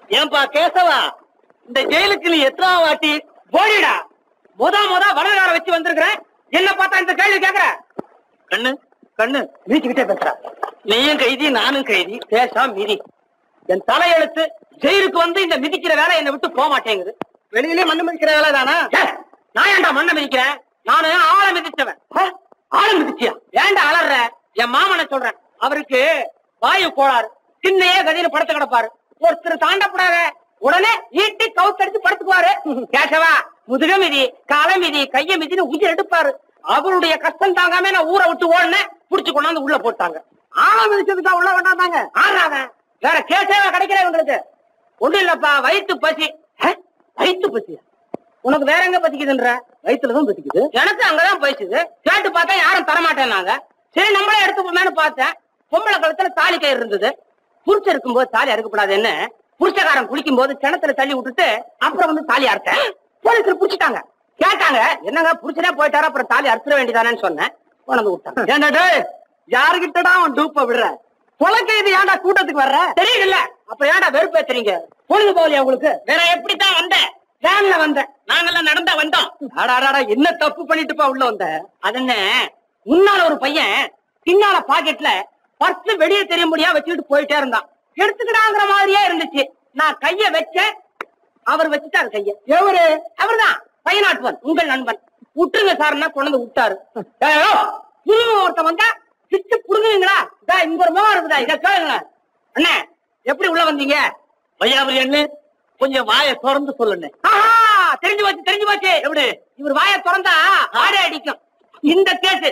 ஏன்பா கேசவா இந்த ஜெயிலுக்கு நீ எத்தனை வாட்டி போடிடா முத முத வலதுகார வச்சு வந்திருக்கிறேன் என்ன பார்த்தா இந்த கேள்வி கேக்குற கண்ணு கண்ணு மீச்சுக்கிட்டே பேசுற நீயும் கைதி நானும் கைதி பேசாம மிதி என் தலையெழுத்து ஜெயிலுக்கு வந்து இந்த மிதிக்கிற வேலை என்னை விட்டு போக மாட்டேங்குது வெளியிலே மண்ணு மிதிக்கிற வேலை தானா ஏ, நான் ஏன்டா மண்ணை மிதிக்கிறேன் நானு ஆளை மிதிச்சவன் ஆ, ஆளை மிதிச்சியா ஏன்டா அலற என் மாமனை சொல்றேன் அவருக்கு வாயு கோளாறு சின்னையே கதியில படுத்து கிடப்பாரு ஒருத்தர் தாண்டப்படாத உடனே ஈட்டி கவுத்தடிச்சு படுத்துக்குவாரு கேசவா முதுக மிதி கால மிதி கைய மிதின்னு உயிர் எடுப்பாரு அவருடைய கஷ்டம் தாங்காம நான் ஊரை விட்டு ஓடுனேன் புடிச்சு கொண்டாந்து உள்ள போட்டாங்க ஆளா மிதிச்சதுக்கா உள்ள கொண்டாந்தாங்க ஆறாவன் வேற கேசவா கிடைக்கல இவங்களுக்கு ஒண்ணும் இல்லப்பா வயிற்று பசி ஆ, வயிற்று பசியா உனக்கு வேற எங்க பசிக்குதுன்ற வயிற்றுலதான் பத்திக்குது எனக்கு அங்கதான் போயிடுச்சு கேட்டு பார்த்தா யாரும் தரமாட்டேன்னாங்க சரி நம்மளே எடுத்துப்போமேனு பார்த்தேன் பொம்பளை கழுத்துல தாலி கயிறு இருந்தது புருஷன் இருக்கும்போது தாலி அறுக்கப்படாதுன்னு புருஷக்காரன் குளிக்கும் போது கிணத்துல தள்ளி விட்டுட்டு அப்புறம் வந்து தாலி அறுத்தேன் போலீஸ்ல புடிச்சிட்டாங்க கேட்டாங்க என்னங்க புருஷனே போயிட்டாரு அப்புறம் தாலி அறுத்துற வேண்டியதானேன்னு சொன்னேன் கொண்டு விட்டாங்க ஏன்டா டேய் யாருகிட்டடா அவன் டூப்ப விடுற கொலைக்கைது ஏன்டா கூட்டத்துக்கு வர்ற தெரியல அப்புறம் ஏன்டா வெறுப்பேத்துறீங்க பொழுது போகலையா உங்களுக்கு வேற எப்படித்தான் வந்தேன் வேன்ல வந்தேன் நாங்கெல்லாம் நடந்தா வந்தோம் அடாடாடா என்ன தப்பு பண்ணிட்டுப்பா உள்ள வந்த அது என்ன முன்னால ஒரு பையன் பின்னால பாக்கெட்ல பர்ஸ் வெளியே தெரிய முடியா வச்சுக்கிட்டு போயிட்டே இருந்தான் எடுத்துக்கிடாங்கிற மாதிரியே இருந்துச்சு நான் கைய வச்சேன் அவர் வச்சுட்டாரு கைய எவரு அவர்தான் பையனாட்டுவன் உங்கள் நண்பன் விட்டுருங்க சார்னா கொண்டு வந்து விட்டாரு ஏயோ, புதுமை ஒருத்தன் வந்தா பிச்சு புடுங்குவீங்களா இதா இங்க ஒரு முகம் இருக்குதா இத கேளுங்க அண்ணே எப்படி உள்ள வந்தீங்க வையாபுரி அண்ணு கொஞ்சம் வாயை திறந்து சொல்லுண்ணே ஆஹா தெரிஞ்சு போச்சு தெரிஞ்சு போச்சு எப்படி இவர் வாயை திறந்தா ஆடை அடிக்கும் இந்த கேஸ்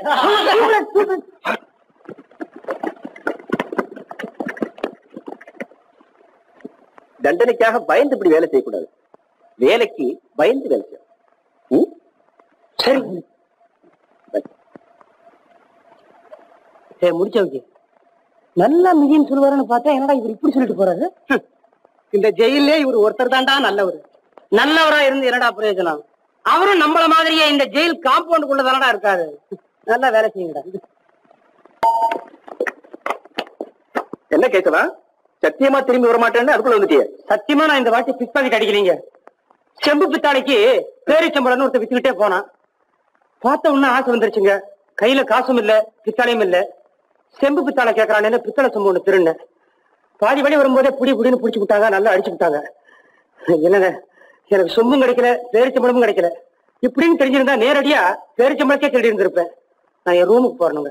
தண்டனைக்காக பயந்து இப்படி வேலை செய்யக்கூடாது வேலைக்கு பயந்து வேலை செய்யணும் ம்? சரி சரி முடிச்சவங்க நல்லா மிதின்னு சொல்லுவாருன்னு பார்த்தா என்னடா இவர் இப்படி சொல்லிட்டு போறாரு ஹம். இந்த ஜெயிலே இவர் ஒருத்தர் தான்டா நல்லவர் நல்லவரா இருந்து என்னடா பிரயோஜனம் அவரும் நம்மள மாதிரியே இந்த ஜெயில் காம்பவுண்டுக்குள்ள தானடா இருக்காரு நல்லா வேலை செய்யுங்கடா என்ன கேட்கவா சத்தியமா திரும்பி வர மாட்டேன்னு அதுக்குள்ள வந்துட்டியே சத்தியமா நான் இந்த வாட்டி பிக் பாக்கெட் அடிக்கலீங்க செம்பு பித்தாளைக்கு பேரிச்சம்பளம்னு ஒருத்தர் வித்துக்கிட்டே போனான் பார்த்த உடனே ஆசை வந்துருச்சுங்க கையில காசும் இல்ல பித்தாளையும் இல்ல செம்பு பித்தாளை கேட்கறானேன்னு பித்தளை செம்பு ஒண்ணு திருண்ணேன் பாதி வழி வரும்போதே புடி புடின்னு புடிச்சு விட்டாங்க நல்லா அடிச்சு விட்டாங்க என்னங்க எனக்கு சொம்பும் கிடைக்கல பேரிச்சம்பளமும் கிடைக்கல இப்படின்னு தெரிஞ்சிருந்தா நேரடியா பேரிச்சம்பளத்தே தேடி இருந்திருப்பேன் நான் என் ரூமுக்கு போறேனுங்க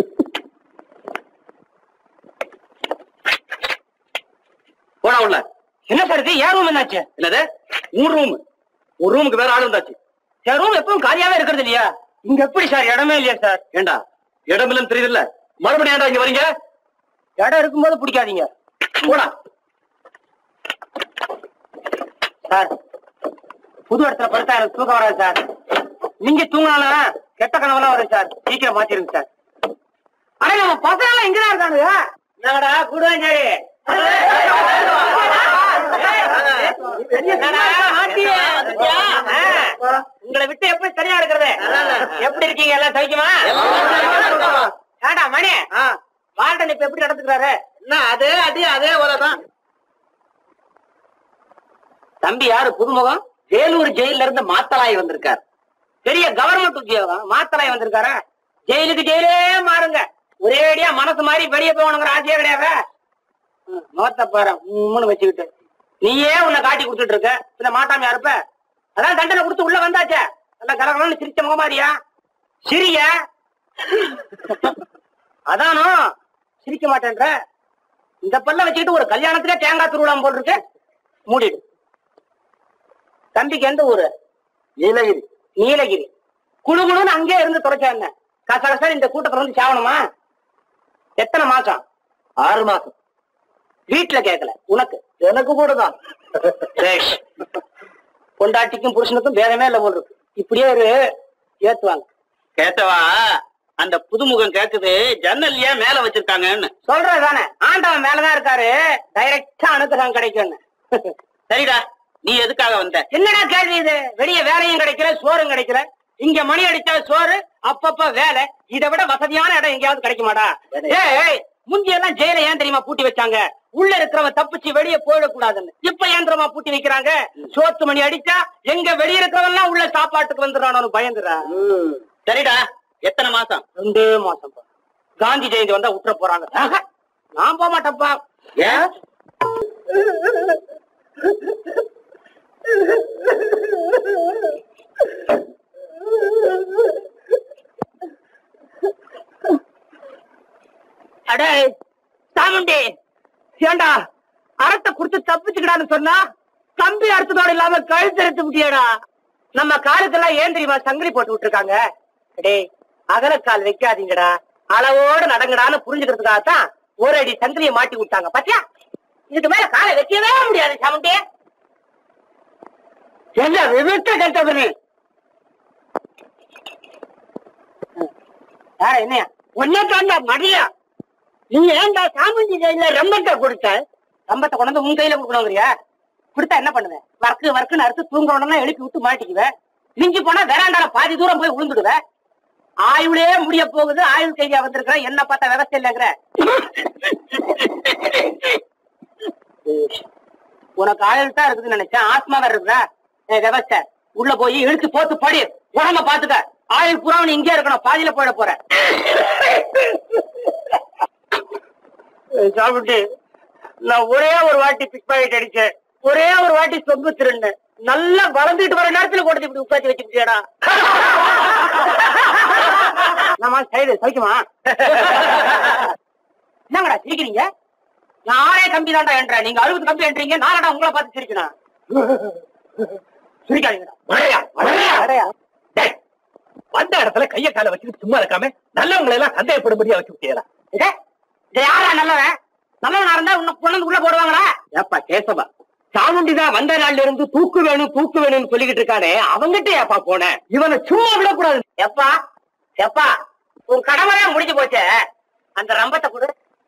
போடா உள்ள என்ன சார் இது ஏன் ரூம் என்னாச்சு என்னது மூணு ரூம் ஒரு ரூமுக்கு வேற ஆள் வந்தாச்சு என் ரூம் எப்பவும் காலியாவே இருக்கிறது இல்லையா இங்க எப்படி சார் இடமே இல்லையா சார் ஏண்டா இடம் இல்லைன்னு தெரியுதுல்ல மறுபடியும் ஏன்டா இங்க வரீங்க இடம் இருக்கும்போது பிடிக்காதீங்க போடா சார் புது இடத்துல படுத்தா எனக்கு தூக்கம் வராது சார் நீங்க தூங்கினாலும் கெட்ட கனவெல்லாம் வரும் சார் சீக்கிரம் மாத்திருங்க சார் அட நம்ம பசங்க எல்லாம் இங்கதான் இருக்காங்க என்னடா கூடுவாஞ்சாரி உங்களை விட்டு எப்படி தனியா இருக்கிறது எப்படி இருக்கீங்க எல்லாம் சவிக்குமா ஏடா மணி வார்டன் இப்ப எப்படி நடந்துக்கிறாரு என்ன அதே அடி அதே தான் தம்பி யாரு புதுமுகம் வேலூர் ஜெயில இருந்து மாத்தலாய் வந்திருக்கார் பெரிய கவர்மெண்ட் உத்தியோகம் மாத்தலாய் வந்திருக்காரா ஜெயிலுக்கு ஜெயிலே மாறுங்க ஒரேடியா மனசு மாதிரி வெளியே போகணுங்கிற ஆசையே கிடையாது ம், முகத்தை பாரு உம்முன்னு வச்சுக்கிட்டு நீயே உன்னை காட்டி கொடுத்துட்டு இருக்க பின்ன மாட்டாம இருப்ப அதான் தண்டனை கொடுத்து உள்ள வந்தாச்சே நல்லா கலகலன்னு சிரிச்ச முகமாரியா சிரிய அதானோ சிரிக்க மாட்டேன்ற இந்த பல்ல வச்சுக்கிட்டு ஒரு கல்யாணத்திலே தேங்காய் திருவிழாம் போல் இருக்கு மூடிடு தம்பிக்கு எந்த ஊரு நீலகிரி நீலகிரி குழு குழுன்னு அங்கே இருந்து தொலைச்சா என்ன கசகசா இந்த கூட்டத்துல வந்து சாவணுமா எத்தனை மாசம் ஆறு மாசம் வீட்டுல கேட்கல உனக்கு எனக்கு கூட தான் ரேஷ். பொண்டாட்டிக்கும் புருஷனுக்கும் பேதமே இல்ல போல் இருக்கு இப்படியே ஒரு ஏத்துவாங்க கேட்டவா அந்த புதுமுகம் கேக்குது ஜன்னல் ஏன் மேல வச்சிருக்காங்கன்னு சொல்றதுதானே ஆண்டவன் மேலதான் இருக்காரு டைரக்டா அனுகிரகம் கிடைக்கும்னு சரிடா நீ எதுக்காக வந்த என்னடா கேள்வி இது வெளிய வேலையும் கிடைக்கல சோறும் கிடைக்கல இங்க மணி அடிச்சா சோறு அப்பப்ப வேலை இதை விட வசதியான இடம் எங்கேயாவது கிடைக்குமாடா ஏய் முந்தி எல்லாம் ஜெயில ஏன் தெரியுமா பூட்டி வச்சாங்க உள்ள இருக்கிறவன் தப்பிச்சு வெளியே போயிடக்கூடாதுன்னு இப்ப ஏன் தெரியுமா பூட்டி வைக்கிறாங்க சோத்து மணி அடிச்சா எங்க வெளிய இருக்கிறவன் உள்ள சாப்பாட்டுக்கு வந்துடுறானு பயந்துடா சரிடா எத்தனை மாசம் ரெண்டு மாசம் பா. காந்தி ஜெயந்தி வந்தா விட்டுற போறாங்க ஆஹா, நான் போக மாட்டேன்ப்பா ஏன் அடே சாமுண்டி ஏண்டா அறத்தை குடுத்து தப்பிச்சுக்கிடான்னு சொன்னா கம்பி அறுத்ததோட இல்லாம கழுத்து எடுத்து முடியாடா நம்ம காலுக்கெல்லாம் ஏன் தெரியுமா சங்கிலி போட்டு விட்டுருக்காங்க டேய் அகலக்கால் வைக்காதீங்கடா அளவோட நடங்கடான்னு புரிஞ்சுக்கிறதுக்காகத்தான் ஒரு அடி சங்கிலியை மாட்டி விட்டாங்க பாத்தியா இதுக்கு மேல காலை வைக்கவே முடியாது சாமுண்டி என்ன விவிட்ட கட்டவனு யார என்னையா ஒன்னே தாண்டா மடியா நீ ஏன்டா சாமந்தி கையில ரம்பத்தை கொடுத்த ரம்பத்தை கொண்டு வந்து உன் கையில கொடுக்கணுங்கிறியா கொடுத்தா என்ன பண்ணுவேன் வர்க்கு வர்க்குன்னு அறுத்து தூங்குறோம்னா எழுப்பி விட்டு மாட்டிக்குவேன் மிஞ்சி போனா வேறாண்டால பாதி தூரம் போய் விழுந்துடுவேன் ஆயுளே முடிய போகுது ஆயுள் கைதியா வந்திருக்கிற என்ன பார்த்தா விவசாயம் இல்லைங்கிற உனக்கு ஆயுள் தான் இருக்குதுன்னு நினைச்சேன் ஆத்மா வேற இருக்குதா ஏ விவசாய உள்ள போய் இழுத்து போத்து படி உடம்ப பாத்துக்க ஆயுள் பூரா நீ இங்கே இருக்கணும் பாதியில போயிட போற சாப்பிட்டு நான் ஒரே ஒரு வாட்டி பிக் பாக்கெட் அடிச்சேன் ஒரே ஒரு வாட்டி சொம்பு திருண்ணேன் நல்லா வளர்ந்துட்டு வர நேரத்துல கொண்டு இப்படி உட்காந்து வச்சுக்கிட்டியாடா நம்ம சைடு சைக்குமா என்னங்கடா சிரிக்கிறீங்க நானே கம்பி தான்டா என்றேன் நீங்க அறுபது கம்பி என்றீங்க நானடா உங்களை பார்த்து சிரிக்கணும் சிரிக்காதீங்கடா மழையா மழையா அடையா டேய், வந்த இடத்துல கைய கால வச்சுட்டு சும்மா இருக்காம நல்லவங்களை எல்லாம் சந்தேகப்படும்படியா வச்சு விட்டியடா இதே இது யாரா நல்லவன் நல்லவனா இருந்தா உன்னை கொண்டு வந்து உள்ள போடுவாங்களா ஏப்பா கேசவா சாமுண்டி தான் வந்த நாள்ல இருந்து தூக்கு வேணும் தூக்கு வேணும்னு சொல்லிக்கிட்டு இருக்கானே அவங்கிட்ட ஏப்பா போன இவனை சும்மா விடக்கூடாது எப்பா எப்பா உன் கடமையா முடிஞ்சு போச்சே அந்த ரம்பத்தை கொடு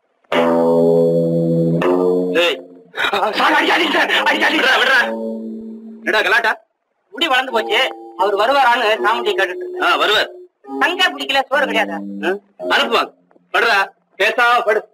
என்னடா கலாட்டா முடி வளர்ந்து போச்சு அவர் வருவாரான்னு சாமுண்டி கேட்டுட்டு இருந்தேன். வருவார் தங்க பிடிக்கல சோறு கிடையாது அனுப்புவாங்க படுறா பேசாம படு